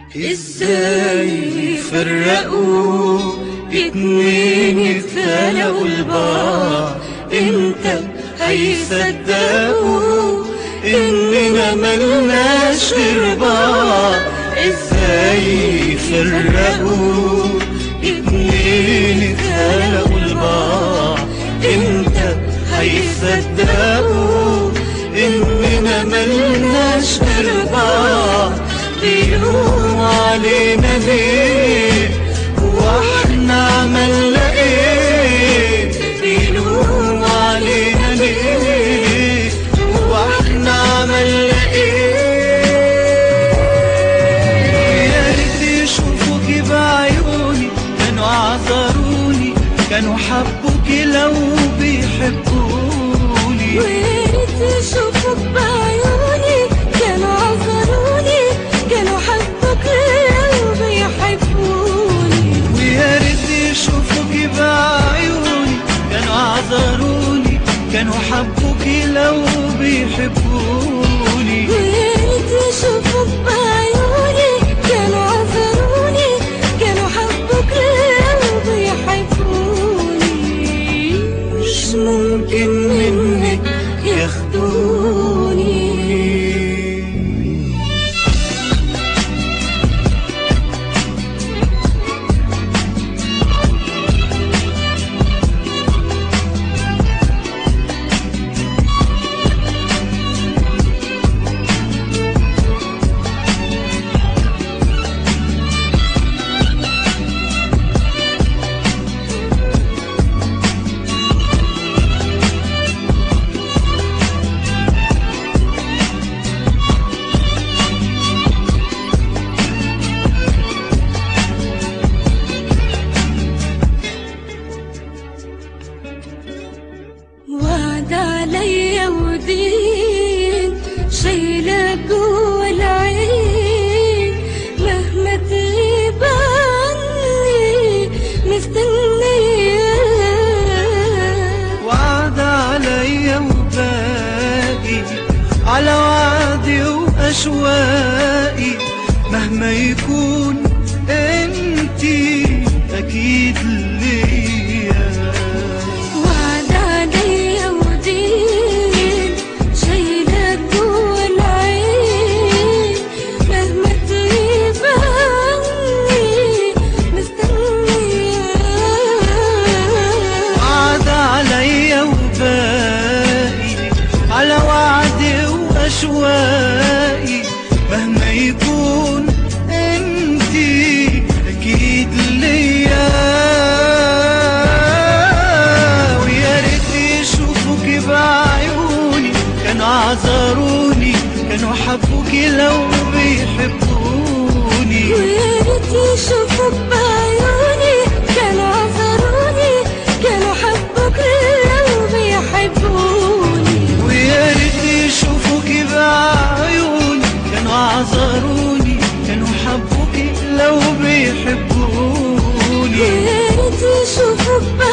ازاي يفرقوا اتنين اتخلقوا لبعض امتى هيصدقوا اننا ملناش غير بعض ازاي يفرقوا اتنين اتخلقوا لبعض امتى هيصدقوا اننا ملناش غير بعض بيلوموا علينا ليه واحنا عملنا ايه بيلوموا علينا ليه واحنا عملنا ايه يا ريت يشوفوكي بعيوني كانوا عذروني كانوا حبوكي لو بيحبوني وياريت يشوفوك بعيوني كانوا عذروني كانوا حبوك لو بيحبوني ويا ريت يشوفوكي بعيوني كانوا عذروني كانوا حبوكي لو بيحبوني وياريت يشوفوك بعيوني كانوا عذروني كانوا حبوك لو بيحبوني مش ممكن منك ياخدوني وعد عليا ودين شايلة جوا العين مهما تغيب عني مستنية وعد عليا وباقي على وعدي وأشواقي مهما يكون انتي أكيد ليا وعد عليا ودين شايلة جوا العين مهما تغيب عني مستنية وعد عليا وباقي على وعدي وأشواقي مهما يكون انتي أكيد ليا ويا ريت يشوفوكي بعيوني كانوا عذروني كانوا حبوكي لو بيحبوني ويا ريت يشوفوك بعيوني كانوا عذروني كانوا حبوك لو بيحبوني ويا ريت يشوفوكي بعيوني كانوا عذروني كانوا حبوكي لو بيحبوني ويا ريت يشوفوك